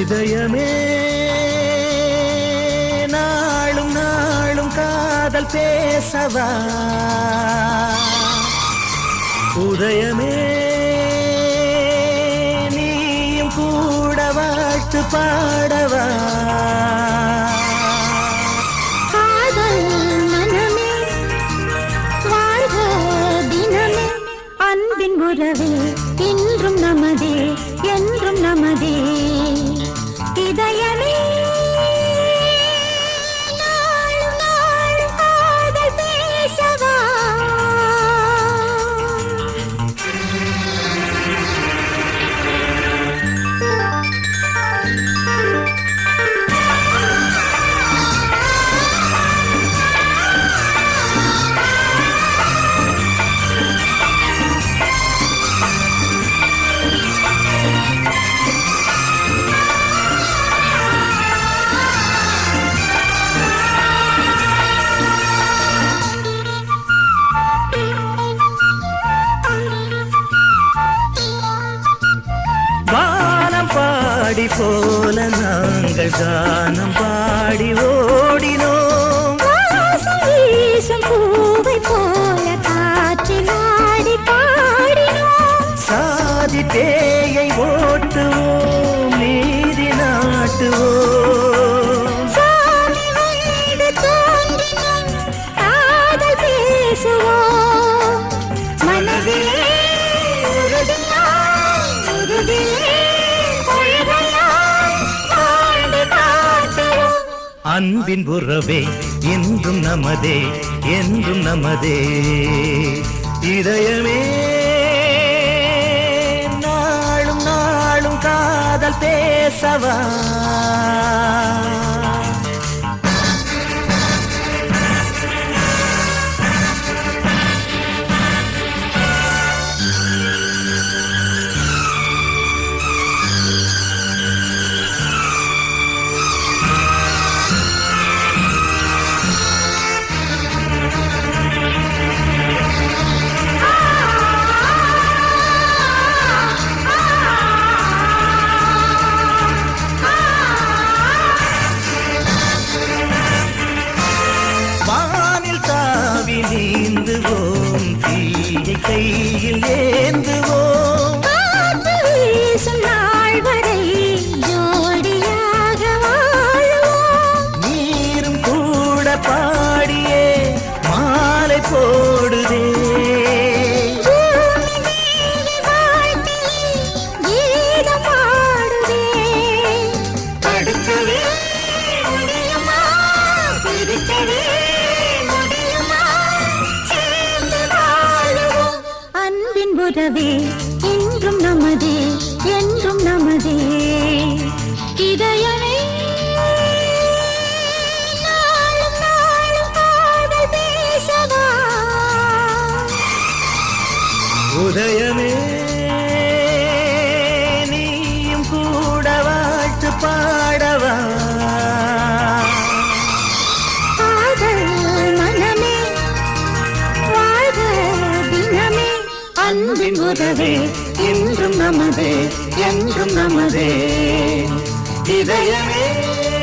இதயமே நாளும் நாளும் காதல் பேசவா உதயமே நீயும் கூட வாழ்த்து பாடவா காதல் மனமே வாழ்க தினமே அன்பின் உறவே இன்றும் நமதே என்றும் நமதே இதயமே நாளும் நாளும் காதல் பேசவா வானம் பாடி போல நாங்கள் கானம் பாடி ஓடினோம் வாசம் வீசும் பூவை போல காற்றில் ஆடி பாடினோம் சாதி பேயை ஓட்டுவோம் நீதி நாட்டுவோம் சாமி வந்து தோன்றினோம் காதல் பேசுவோம் மனதிலே உறுதியாய் உறுதியே கொள்கையாய் வாழ்ந்து காட்டுவோம் அன்பின் உறவே என்றும் நமதே என்றும் நமதே இதயமே நாளும் நாளும் காதல் பேசவா வானில் தாவி நீந்துவோம் தீயை கையில் ஏந்துவோம் காற்று வீசும் நாள் வரை ஜோடியாக வாழுவோம் நீரும் கூட பாடியே மாலை போடுதே பூமி தேவி வாழ்த்தி கீதம் பாடுதே தடுக்கவே முடியுமா பிரிக்கவே முடியுமா சேர்ந்து வாழுவோம் அன்பின் உறவே என்றும் நமதே என்றும் நமதே இதயமே நாளும் நாளும் காதல் பேசவா உதயமே நீயும் கூட வாழ்த்து பாடவா காதல் மனமே வாழ்க தினமே அன்பின் உறவே என்றும் நமதே என்றும் நமதே இதயமே